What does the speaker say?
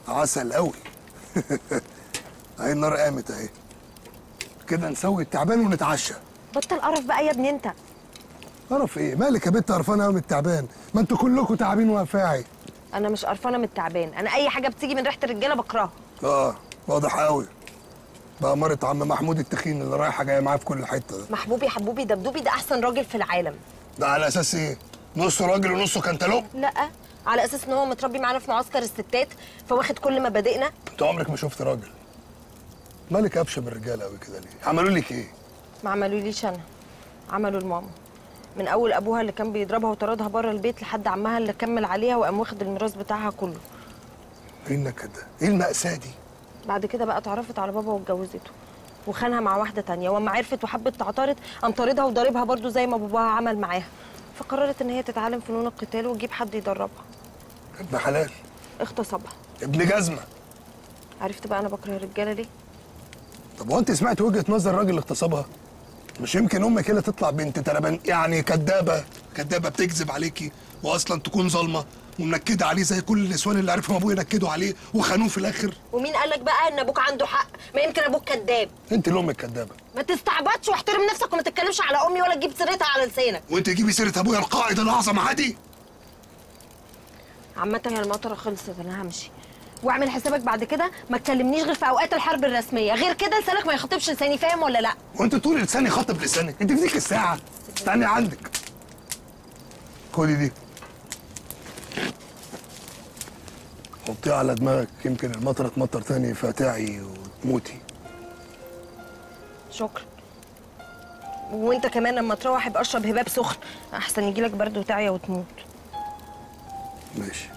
عسل قوي اهي النار قامت اهي كده نسوي التعبان ونتعشى بطل قرف بقى يا ابني انت قرف ايه مالك يا بنت قرفانه قوي من التعبان ما انتوا كلكم تعبين وافاعي انا مش قرفانه من التعبان انا اي حاجه بتيجي من ريحه الرجاله بكرهها اه واضح قوي بقى مرت عم محمود التخين اللي رايحه جايه معاه في كل حته ده محبوبي حبوبي دبدوبي ده احسن راجل في العالم ده على اساس ايه نصه راجل ونصه كنتالوب لا على اساس ان هو متربي معانا في معسكر الستات فواخد كل مبادئنا انت عمرك ما شفت راجل مالك ابشه بالرجاله قوي كده ليه عملوا لك ايه ما عملوليش انا عملوا لماما من اول ابوها اللي كان بيضربها وطردها بره البيت لحد عمها اللي كمل عليها وقام واخد الميراث بتاعها كله ايه النكد ده ايه المأساة دي بعد كده بقى اتعرفت على بابا واتجوزته وخانها مع واحده تانية واما عرفت وحبت تعترض قام طاردها وضاربها برضو زي ما باباها عمل معاها فقررت ان هي تتعلم فنون القتال وتجيب حد يدربها ابن حلال اغتصبها ابن جزمه عرفت بقى انا بكره الرجاله ليه طب هو انت سمعت وجهه نظر الراجل اللي اغتصبها مش يمكن امك كده تطلع بنت تلبن يعني كدابه كدابه بتكذب عليكي واصلا تكون ظالمه ومنكده عليه زي كل النسوان اللي عرفهم ابويا نكدوا عليه وخانوه في الاخر ومين قالك بقى ان ابوك عنده حق ما يمكن ابوك كذاب انت اللي امك كدابه ما تستعبطش واحترم نفسك وما تتكلمش على امي ولا تجيب سيرتها على لسانك وانت تجيبي سيره ابويا القائد الاعظم عادي عامة هي المطرة خلصت انا همشي واعمل حسابك بعد كده ما تكلمنيش غير في اوقات الحرب الرسمية غير كده لسانك ما يخاطبش لساني فاهم ولا لا وانت طول لساني خاطب لسانك انت في ديك الساعه استني عندك خدي دي حطيها على دماغك يمكن المطره تمطر تاني فتعي وتموتي شكرا وانت كمان لما تروح يبقى اشرب هباب سخن احسن يجيلك برد وتعيا وتموت ماشي